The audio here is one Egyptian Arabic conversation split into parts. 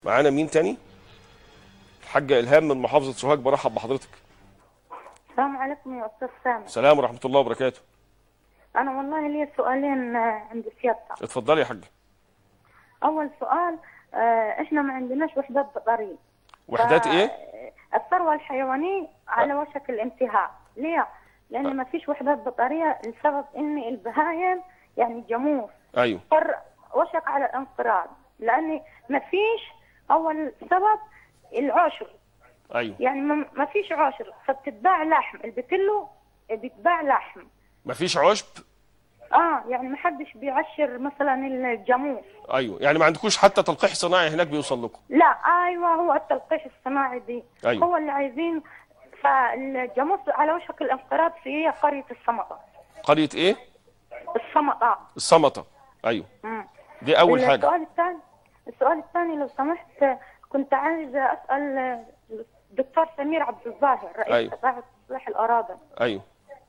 معانا مين تاني الحاجه الهام من محافظه سوهاج برحب بحضرتك السلام عليكم يا استاذ سامي السلام ورحمه الله وبركاته انا والله لي سؤالين آه، عند سيادتك اتفضلي يا حاجه اول سؤال آه، احنا ما عندناش وحدات بطاريه وحدات ف- ايه الثروه الحيوانيه على وشك الانتهاء ليه لان ما فيش وحدات بطاريه لسبب ان البهايم يعني جاموس ايوه صار وشك على الانقراض لان ما فيش اول سبب العشر ايوه يعني ما ما فيش عشر فبتتباع لحم البتلو بيتباع لحم مفيش عشب اه يعني ما حدش بيعشر مثلا الجاموس ايوه يعني ما عندكوش حتى تلقيح صناعي هناك بيوصل لكم لا ايوه هو التلقيح الصناعي دي أيوة. هو اللي عايزين فالجاموس على وشك الانقراض في قريه السمطه قريه ايه السمطه السمطه ايوه مم. دي اول حاجه السؤال الثاني السؤال الثاني لو سمحت كنت عايزه اسال الدكتور سمير عبد الظاهر رئيس أيوة. قطاع تصليح الاراضي ايوه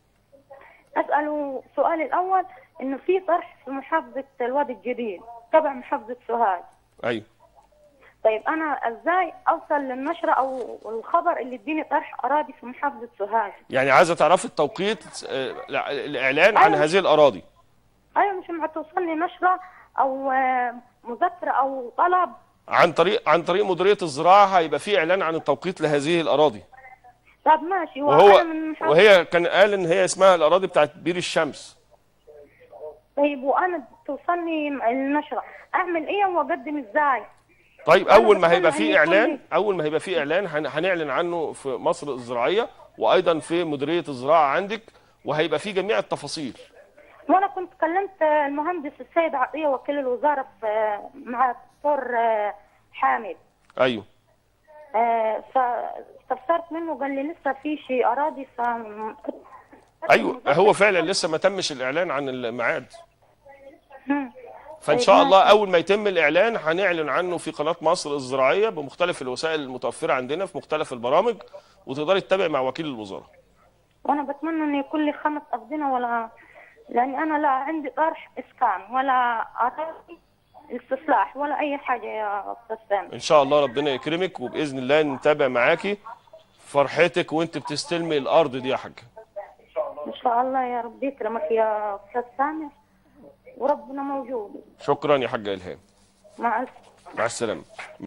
اساله سؤالي الاول انه في طرح في محافظه الوادي الجديد تبع محافظه سوهاج ايوه طيب انا ازاي اوصل للنشره او الخبر اللي اديني طرح اراضي في محافظه سوهاج يعني عايزه تعرفي التوقيت آه، لا، الاعلان عن أيوة. هذه الاراضي ايوه مش ما توصلني نشره او آه، مذكره او طلب عن طريق عن طريق مديريه الزراعه هيبقى في اعلان عن التوقيت لهذه الاراضي طب ماشي وهو وأنا من محافظة- وهي كان قال ان هي اسمها الاراضي بتاعت بير الشمس طيب وانا توصلني النشره اعمل ايه واقدم ازاي طيب أنا اول ما بتمنى هيبقى أن في يكون اعلان لي- اول ما هيبقى في اعلان هن- هنعلن عنه في مصر الزراعيه وايضا في مديريه الزراعه عندك وهيبقى في جميع التفاصيل وانا كنت كلمت المهندس السيد عطيه وكيل الوزاره في مع الدكتور آه، حامد ايوه آه، فاستفسرت منه قال لي لسه في شيء اراضي ف ايوه هو فعلا لسه ما تمش الاعلان عن الميعاد مم. فان طيب شاء الله ماشي. اول ما يتم الاعلان هنعلن عنه في قناه مصر الزراعيه بمختلف الوسائل المتوفره عندنا في مختلف البرامج وتقدري تتابع مع وكيل الوزاره وانا بتمنى ان يكون لي خمس افدنه ولا لان انا لا عندي طرح اسكان ولا اراضي استصلاح ولا اي حاجه يا استاذ سامي ان شاء الله ربنا يكرمك وباذن الله نتابع معاكي فرحتك وانت بتستلمي الارض دي يا حاج ان شاء الله يا رب يكرمك يا استاذ سامي وربنا موجود شكرا يا حاج الهام مع الف مع السلامه